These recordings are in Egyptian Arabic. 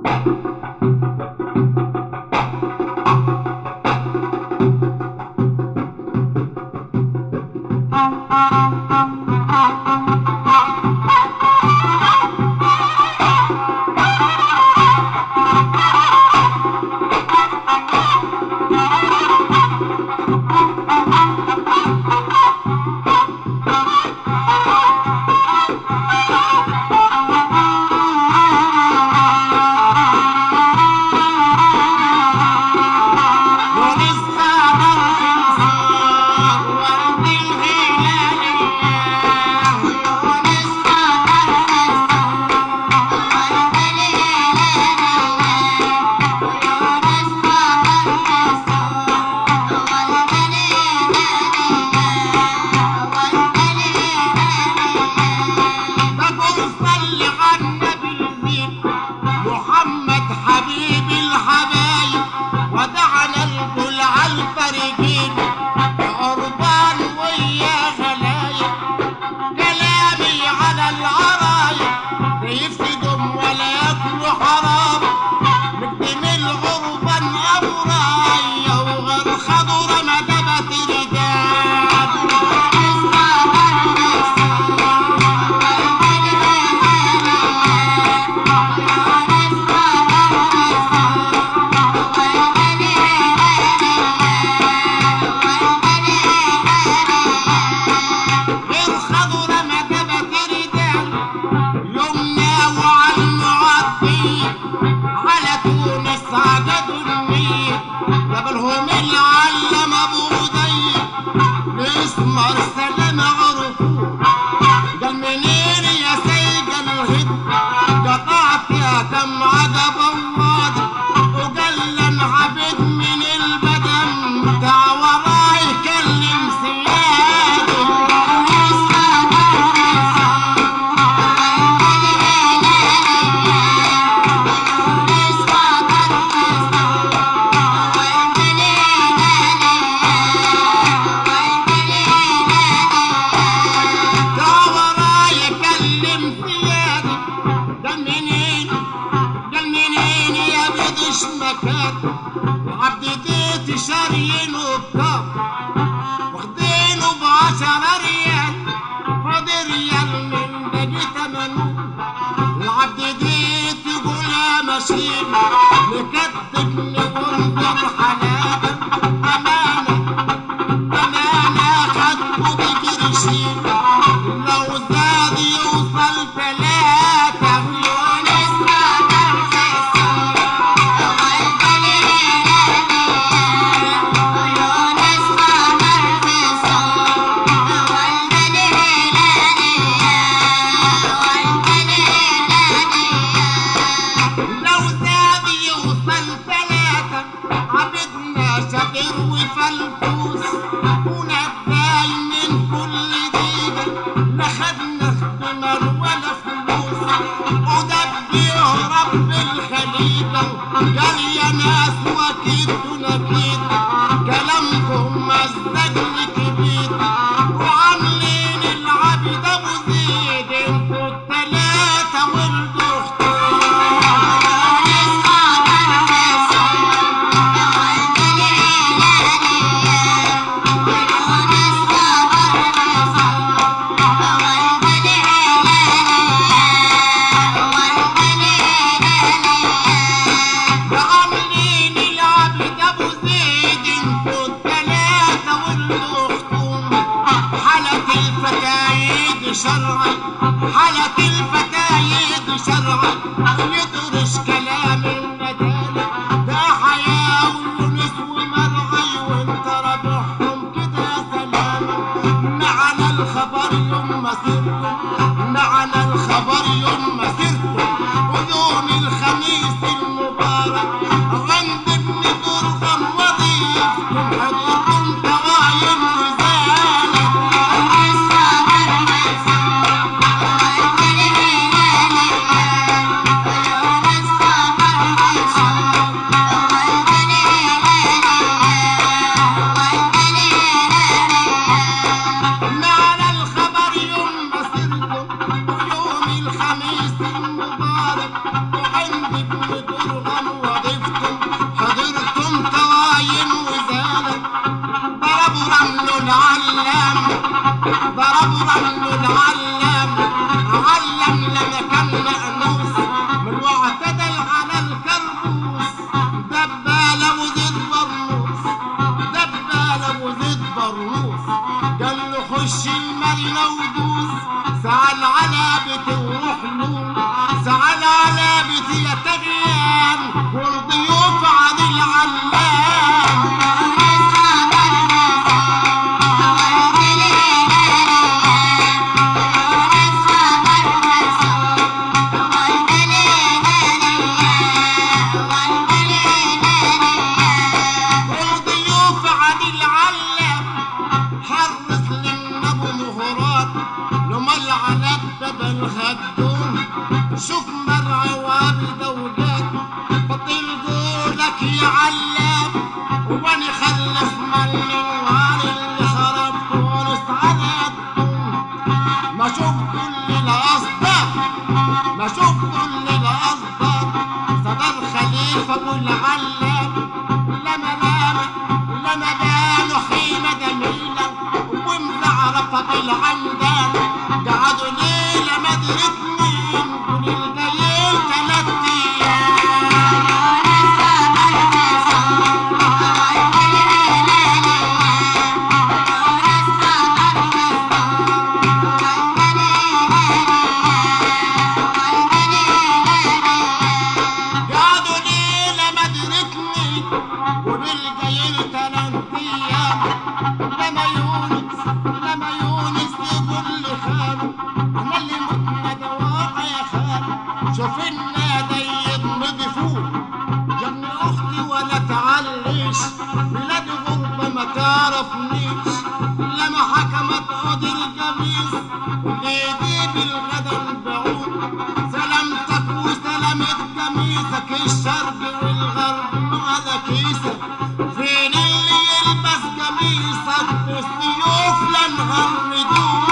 بقول صل على النبي المين محمد حبيب الحبايب ودعنا الكل على الفريقين عربان ويا غلايب كلامي على العرايب لا يفسدهم ولا ياكلوا حرام نقدم العربان أمرايا وغير خضرة ما دبت رجال غير خضرة ما دبت رجال يمنى وعلى المعطي على تونس عقدوا المية قبلهم العلم ابو ضيق الاسمر سلام عرفوه قال منين يا سيد الهد قطعت يا دم عقب الواضح وقال لن عبد من البدن دع وراي كلم سيادي دع وراي كلم سيادي قال منين قال منين يا بدش مكان العبد ديت شارينه بكام واخدينه بعشرة ريال فاضي ريال من باقي تمنه العبد ديت يقول يا ماشيين مكتبني وانظر حلاوة أمانة أمانة خدته بقرشين لو زاد يوصل ثلاثة يونس لو زاد يوصل ثلاثة عبدنا شقير وفلفوس ونباي من كل ديدة لا خدنا خدمر ولا فلوس ودبيه رب الخليقة قال يا ناس وكيد ونكيد كلامكم مزج كبير وعاملين العبد ابو زيد انتوا التلاتة والدكتور عاملين العبد ابو زيد انتوا التلاتة والمختوم حالة الفتايد شرعا حالة الفتايد شرعا يدرس كلام الندالة ده حياة ويونس ومرعي وانت ربحهم كده سلامة معنا الخبر يوم مسيركم معنا الخبر يوم مسيركم ويوم الخميس المبارك عند ابن درغم وضيفكم حضركم دوايم رسالة بدرغم وضفتم حضرتم طواين وزالة ضربوا رمل العلام ضربوا رمل العلام علم لما كان مأنوس من واعتدل على الكربوس دبالة وزيد برنوس دبالة وزيد برنوس قال له خش المرينة ودوس سعال على بيتي وروح له سعال على بيتي يا تغيان والضيوف عن العلام والضيوف عن العلام حرص للنبو مهرات لما العنب باب الهدوم شوف مرعى وابدة وجات بطل قولك يا علام وانا خلف من الوالي اللي خرب تونس على الدوم ما شفت اللي الأصدق ما شفت اللي الأصدق صدر خليفة أبو العلام لما لما لما بانوا خيمة جميلة ومزعرفة بالعمدان قعدوا ليلة ما درت مين كل الجايين تلات أيام قعدوا ليلة ما درتني وبالجايين تلات أيام لما يونس لما يونس يقول لي خاله أنا اللي متنا دواء يا خاله شوف النادي يضمد فوق يا ابن أختي ولا تعليش بلاد غربة ما تعرفنيش لما حكمت قاضي الجميس واللي يجيب الغدا البعوض سلامتك وسلامة جميسك الشرق والغرب على كيسك فين اللي يلبس جميسك بالسيوف لنغردوه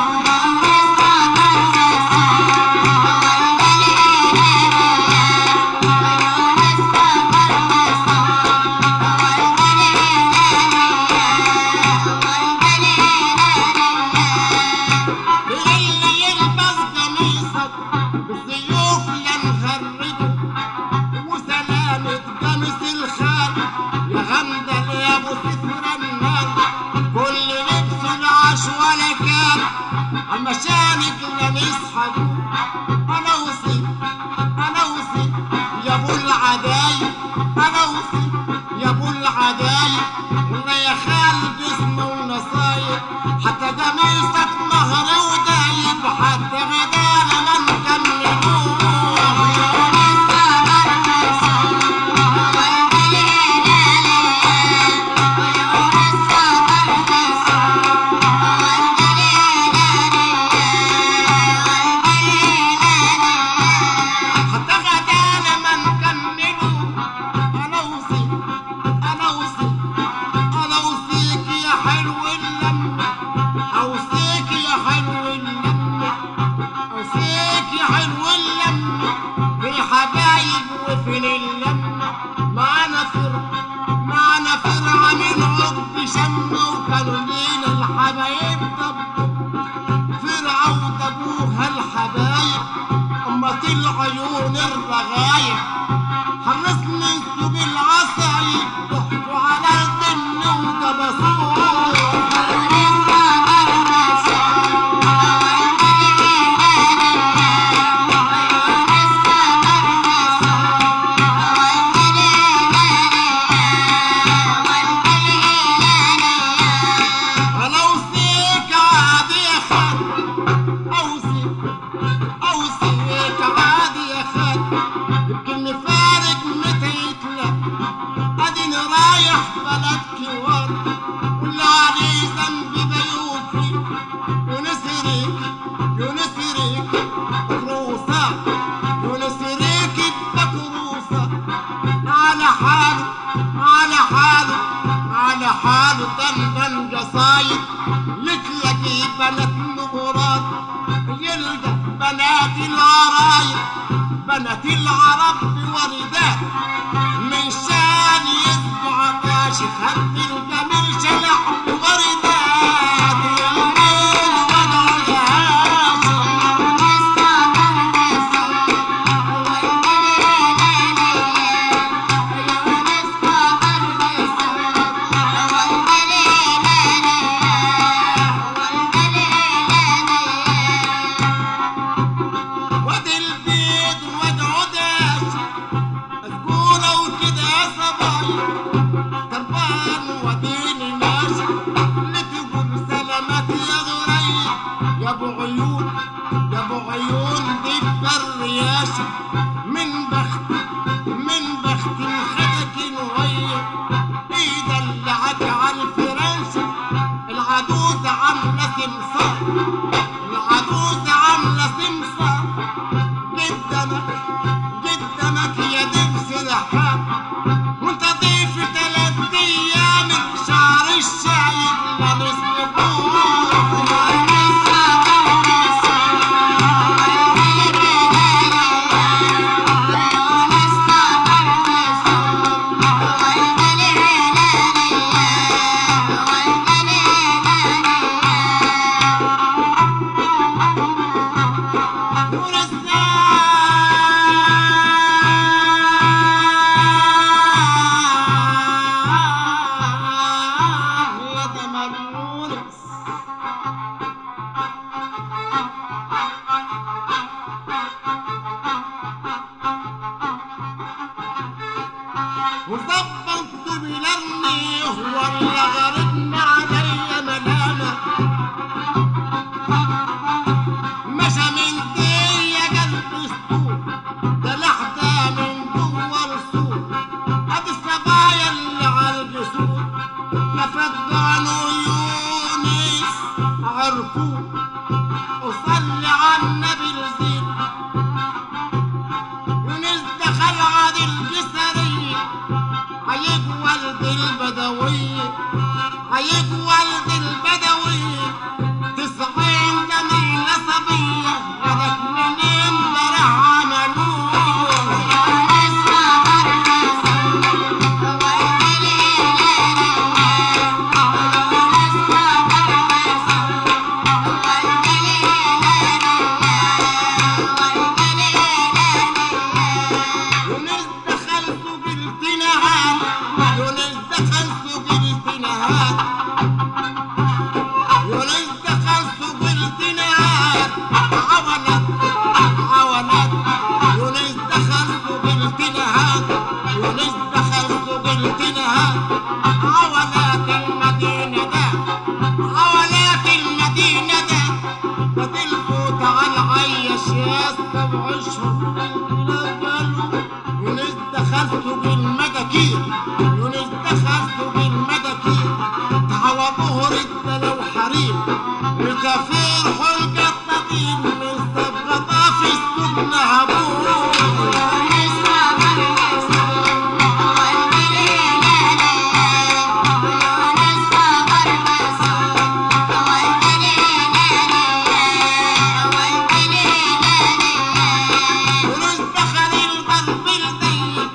اللي يلبس قميصك بالسيوف لنغرده وسلامة قميص الخال يا غمدة يا ابو ستر النار كل لبس العش ولا كان عمشانك لا نصحى انا وصيت انا وصيت يا ابو العدايب انا وصيت يا ابو العدايب ولا يا خال جسم ونصايب حتى قميصك مهر ودايب حتى غدانا ما نكملوه حتى غدانا ما نكملوا انا وصيت انا وصيت انا وصيك يا حلو اللمة اوصيك يا حلو اللمة اوصيك يا حلو اللمة في الحبايب وفي اللمة معانا فرع معانا فرعة من عقد شمة وكانوا لينا الحبايب طبوا فرعة وجابوها الحبايب أما العيون الرغايب حرصني سوق العصايب ضحكوا على الجن وجبسوه Thank you. السحاب وانت ضيف تلات ايام شعر الشايب لابس نور الساعة يا دمر يونس وظبطت بلمي هو اللي غربنا علي ملامه مشى من دية قلب السوق ده لحظة من جوه السوق ادي الصبايا اللي على الجسور لفت عنه يونس عرفوه وصلي على النبي الزين يونس دخل عاد الجسرية عيب ولد البدوية عيب ولد البدوية تسعين جميل صبية غدت من امبارح عملوه يونس دخل سوق التنهات يونس دخل سوق التنهات يونس دخل سوق التنهات عولت عولت يونس دخل سوق التنهات يونس دخل سوق التنهات عولت المدينة ده عولت المدينة ده بتلفوت على العيش يا سبع اشهر يونس دخل سوق المداكير يونس دخل سوق المداكير تعوى ظهر لو حريم الكافير حلقة الطبيب من صبغة في السوق نهبوه يونس دخل الغرب الضيق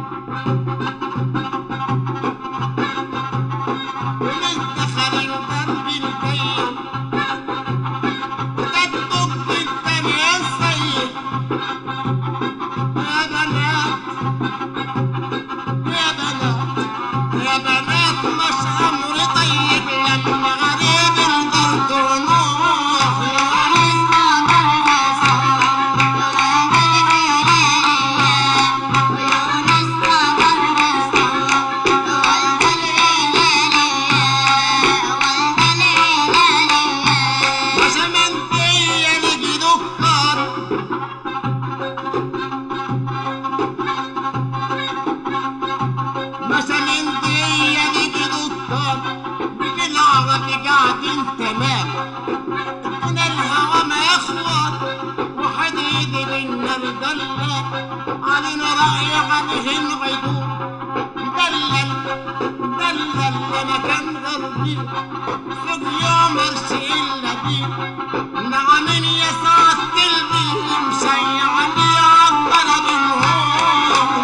يونس دخل الغرب الضيق وتدق الدنيا السيء يا بنات يا بنات يا بنات مش امر طيب لما غريب الغرب ونوح وسمنتية لقي دكار وسمنتية لقي دكار بقي العرب قاعدين تمام من الهوى ما يخوض وحديد منا الدلة علينا رأي عليهم عدو دلل دلل لمكان غربي سوق يوم ارشي إلا بيه نعم يا سعد قلبي مشيعني عالطلب الهون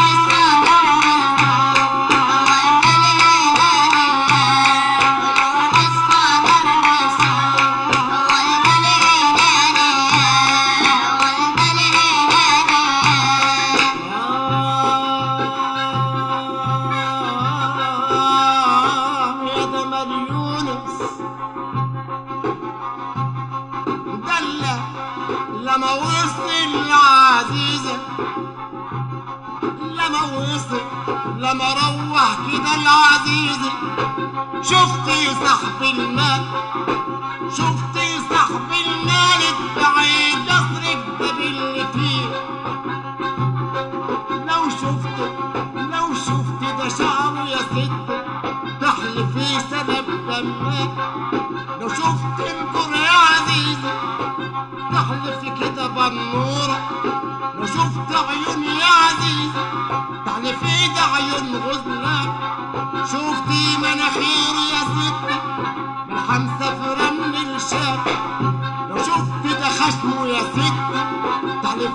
يا دمر يونس دلة لما وصل العزيزة لما وصل لما روح كده العزيزة شفتي صاحب المال شفتي صاحب المال البعيد قصرك ده باللي فيه لو شفت لو شفت ده شعره يا ست تحلفي سبب دمك لو شفت انظر يا عزيزة تحلفي كده بالنورة لو شفت عيون يا عزيزة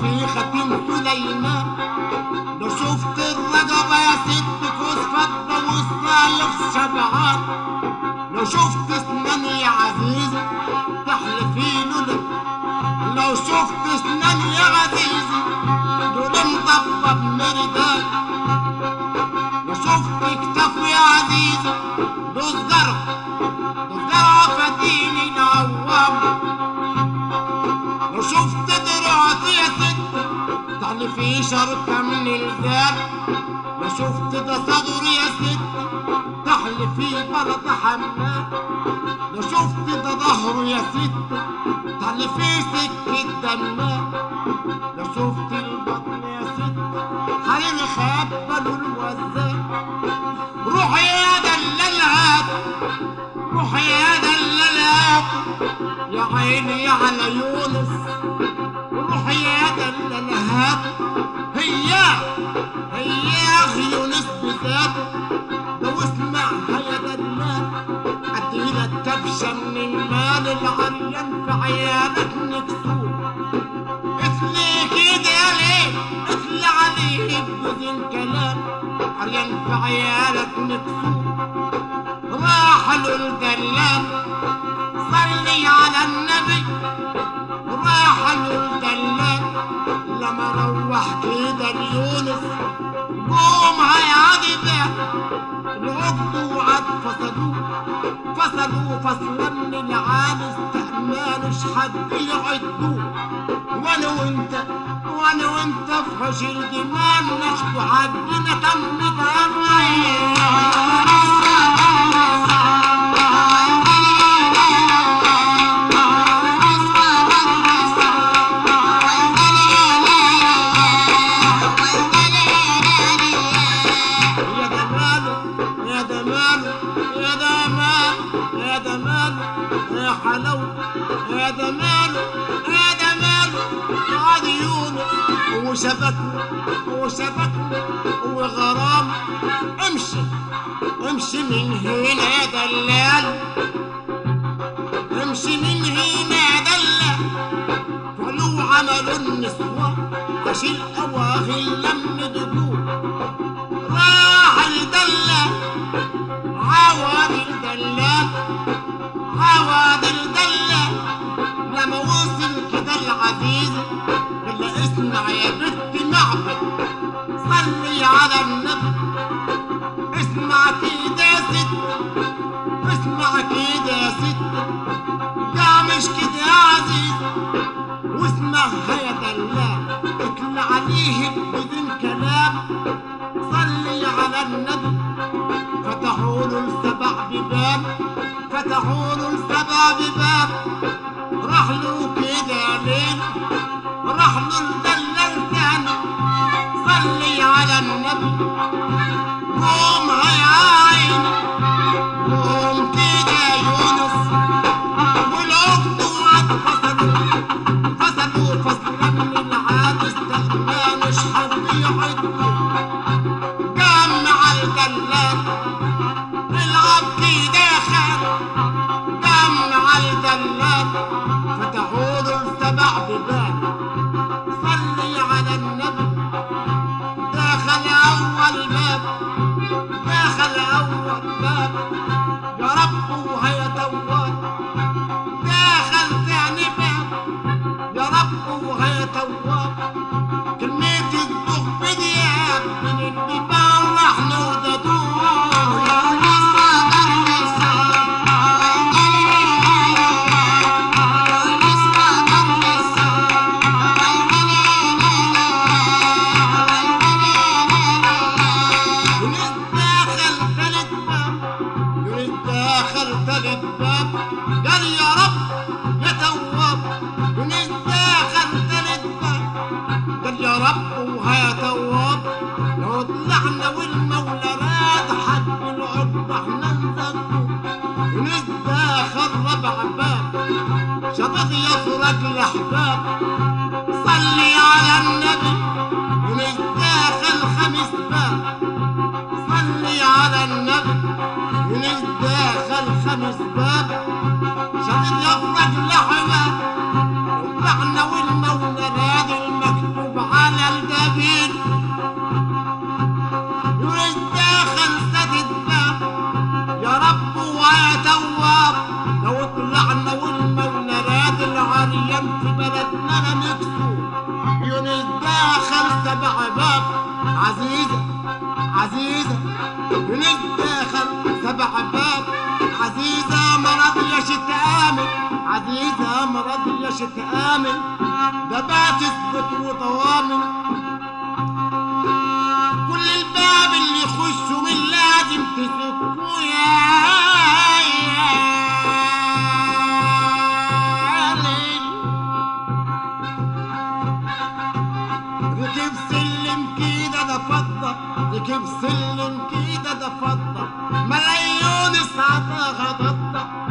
في ختم سليمان لو شفت الرقبة يا ست كوز فضة والصايغ شبعان لو شفت اسنان يا عزيزي تحلفي له لو شفت اسنان يا عزيزي دول مطبب مردان لو شفت كتف يا عزيزي دول زرع دول زرع فديني العوام لو شفت دراعتي يا ست تحلفي شرطة من الباب لو شفت ده صدري يا ست تحلفي بلد حمام لو شفت ده ظهره يا ست تحلفي سكة دمام لو شفت البطن يا ست حريم خبل الوزان روحي يا دلالات روحي يا دلالات يا عيني على يونس روحي يا دلالات هي هي يا اخي يونس بذاته لو اسمعها يا دلال اديلك كبشه من المال العريان في عيالك نكسور اثلي كده ليه اثلي عليه بجوز كلام عريان في عيالك نكسور راح له الدلال صلي على النبي راح له الدلال لما روح كده ليونس قوم هيعدي ده العقد وعد فصلوه فصلوه فصلا من العالي استعمالش حد يعدوه وانا وانت وانا وانت في حشر الجمال نشكو حدنا تم يا دماله يا دماله يا دماله يا دماله يا حلاوة يا دماله يا دماله قعد يونس وشبكنا وشبكنا وغرام امشي امشي من هنا يا دلال امشي من هنا يا دلال فلو عملوا النسوان عشان اواخي لم دبور راح الدلال عواد الدلال عواد الدلال لما وصل كده العزيز قال اسمع يا بنت معبد صلي على النبي اسمع كده يا ست اسمع كده يا ست لا مش كده يا عزيز واسمعها يا دلال اطلع عليه بدون كلام صلي على النبي فتحوا له السبع بباب فتحوا له السبع بباب راح له كده ليل راح له الدلال تاني صلي على النبي قوم يا عين قوم كده يا يونس والعقد وعد فصلوا فصلوا فصلا من العاد استغنى مش حد يعدوا جمع الدلال العب كده خان جمع الدلال فتحوا له السبع بباب صلي على النبي دخل اول باب دخل اول باب يا رب وهي تواب دخل ثاني باب يا رب وهي تواب كمية الضغط بدياب من البيبان راح نوددوه يونس داخل ثالث باب يونس داخل ثالث باب قال يا رب يا تواب يونس داخل ثالث باب قال يا رب وهيا تواب لو طلعنا والمولى راد حد العقب احنا نزقه يونس داخل ربع باب شبك يفرق الاحباب صلي على النبي يونس داخل خمس باب صلي على النبي يونس داخل خمس باب شدد يفرق لحبة وطلعنا والمولى نادي المكتوب عزيزة عزيزة بنتداخل سبع باب عزيزة ما رضيش تآمن عزيزة ما رضيش تآمن ده بقى تثبت وضوامن كل الباب اللي يخشوا من لازم تسكوا يا يا ليل ركب سلم كده ده فضة ركب سلم كده ده فضة ملايون ساعتها غضضة